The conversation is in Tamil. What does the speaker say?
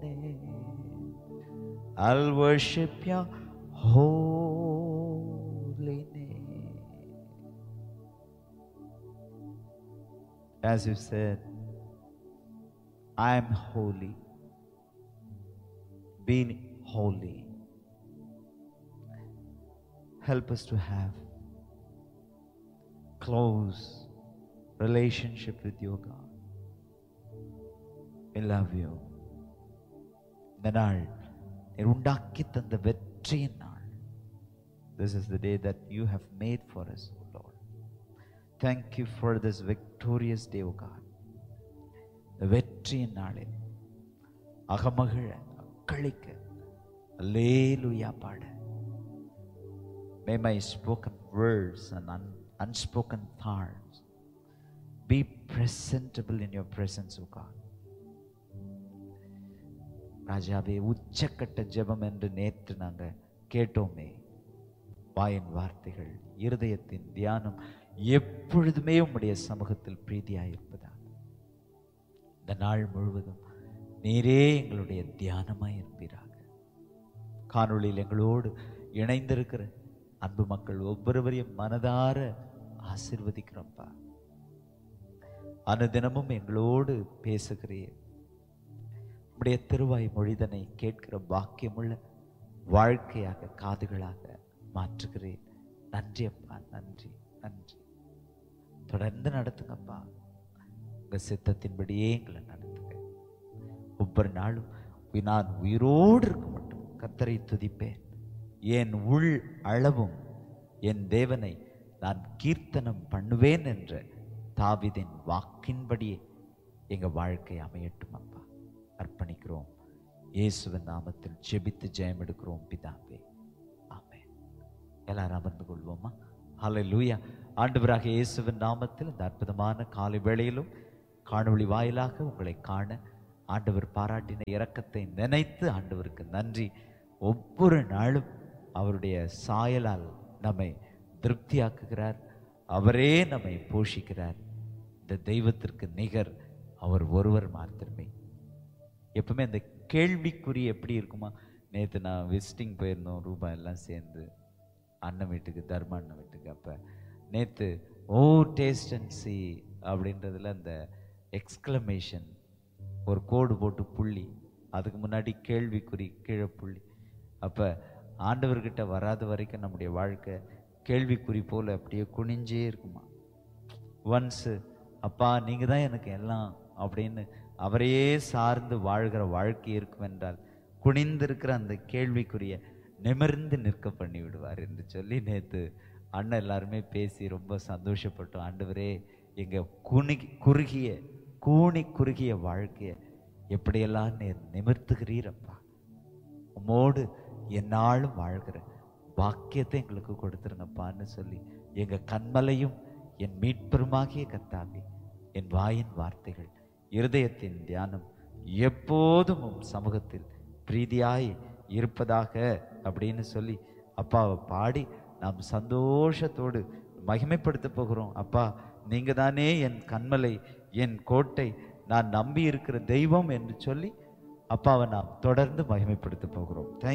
name. I'll worship your holy name. As you said, I'm holy. Be holy. Help us to have close relationship with you, God. We love you. இந்த நாள் நீர் உண்டாக்கி தந்த வெற்றியின் நாள் This is the day that you have made for us, O Lord. Thank you for this victorious day, O God. இந்த வெற்றியின் நாளில் அகமகிழ அக்களிக்க அல்லேலூயா பாட May my spoken words and un- unspoken thoughts be presentable in your presence, O God. ராஜாவே உச்சக்கட்ட ஜெபம் என்று நேற்று நாங்க கேட்டோமே வாயின் வார்த்தைகள் இருதயத்தின் தியானம் எப்பொழுதுமே உம்முடைய சமூகத்தில் பிரீதியாயிருப்பதாக இந்த நாள் முழுவதும் நீரே எங்களுடைய தியானமாய் இருப்பீராக காணொளியில் எங்களோடு இணைந்திருக்கிற அன்பு மக்கள் ஒவ்வொருவரையும் மனதார ஆசிர்வதிக்கிறோம்ப்பா அனுதினமும் எங்களோடு பேசுகிறீர் உம்முடைய திருவாய் மொழிதனை கேட்கிற பாக்கியமுள்ள வாழ்க்கையாக காதுகளாக மாற்றுகிறேன் நன்றி அப்பா நன்றி நன்றி தொடர்ந்து நடத்துங்கப்பா உங்க சித்தத்தின்படியே எங்களை நடத்துங்க ஒவ்வொரு நாளும் உய் நான் உயிரோடு இருக்க மட்டும் கத்தரை துதிப்பேன் என் உள் அளவும் என் தேவனை நான் கீர்த்தனம் பண்ணுவேன் என்ற தாவிதின் வாக்கின்படியே எங்க வாழ்க்கை அமையட்டும் அப்பா அர்ப்பணிக்கிறோம் இயேசுவின் நாமத்தில் ஜெபித்து ஜெயம் எடுக்கிறோம் பிதாவே ஆமென் எல்லாரும் அமர்ந்து கொள்வோமா ஹalleluya ஆண்டவராக இயேசுவின் நாமத்தில் இந்த அற்புதமான காலை வேளையிலும் காணொளி வாயிலாக உங்களை காண ஆண்டவர் பாராட்டின இரக்கத்தை நினைத்து ஆண்டவருக்கு நன்றி ஒவ்வொரு நாளும் அவருடைய சாயலால் நம்மை திருப்தியாக்குகிறார் அவரே நம்மை போஷிக்கிறார் இந்த தெய்வத்திற்கு நிகர் அவர் ஒருவர் மாத்திரமே எப்பவுமே அந்த கேள்விக்குறி எப்படி இருக்குமா நேற்று நான் விசிட்டிங் போயிருந்தோம் ரூபா எல்லாம் சேர்ந்து அண்ணன் வீட்டுக்கு தர்ம அண்ணன் வீட்டுக்கு அப்போ நேற்று ஓ டேஸ்ட் அண்ட் சி அப்படின்றதுல அந்த எக்ஸ்க்ளமேஷன் ஒரு கோடு போட்டு புள்ளி அதுக்கு முன்னாடி கேள்விக்குறி கீழே புள்ளி அப்போ ஆண்டவர்கிட்ட வராத வரைக்கும் நம்முடைய வாழ்க்கை கேள்விக்குறி போல அப்படியே குனிஞ்சே இருக்குமா ஒன்ஸு அப்பா நீங்கள் தான் எனக்கு எல்லாம் அப்படின்னு அவரையே சார்ந்து வாழ்கிற வாழ்க்கை இருக்கும் என்றால் குனிந்திருக்கிற அந்த கேள்விக்குரிய நிமிர்ந்து நிற்க பண்ணி விடுவார் என்று சொல்லி நேற்று அண்ணன் எல்லாருமே பேசி ரொம்ப சந்தோஷப்பட்டோம் ஆண்டவரே எங்க குனி குறுகிய கூனி குறுகிய வாழ்க்கையை எப்படியெல்லாம் நீர் நிமிர்த்துகிறீரப்பா உம்மோடு எந்நாளும் வாழ்கிற பாக்கியத்தை எங்களுக்கு கொடுத்துருங்கப்பான்னு சொல்லி எங்க கண்மலையும் என் மீட்பெருமாகிய கர்த்தாவே என் வாயின் வார்த்தைகள் இருதயத்தின் தியானம் எப்போதும் உம் சமூகத்தில் பிரீதியாய் இருப்பதாக அப்படின்னு சொல்லி அப்பாவை பாடி நாம் சந்தோஷத்தோடு மகிமைப்படுத்த போகிறோம் அப்பா நீங்க தானே என் கண்மலை என் கோட்டை நான் நம்பி இருக்கிற தெய்வம் என்று சொல்லி அப்பாவை நாம் தொடர்ந்து மகிமைப்படுத்த போகிறோம் Thank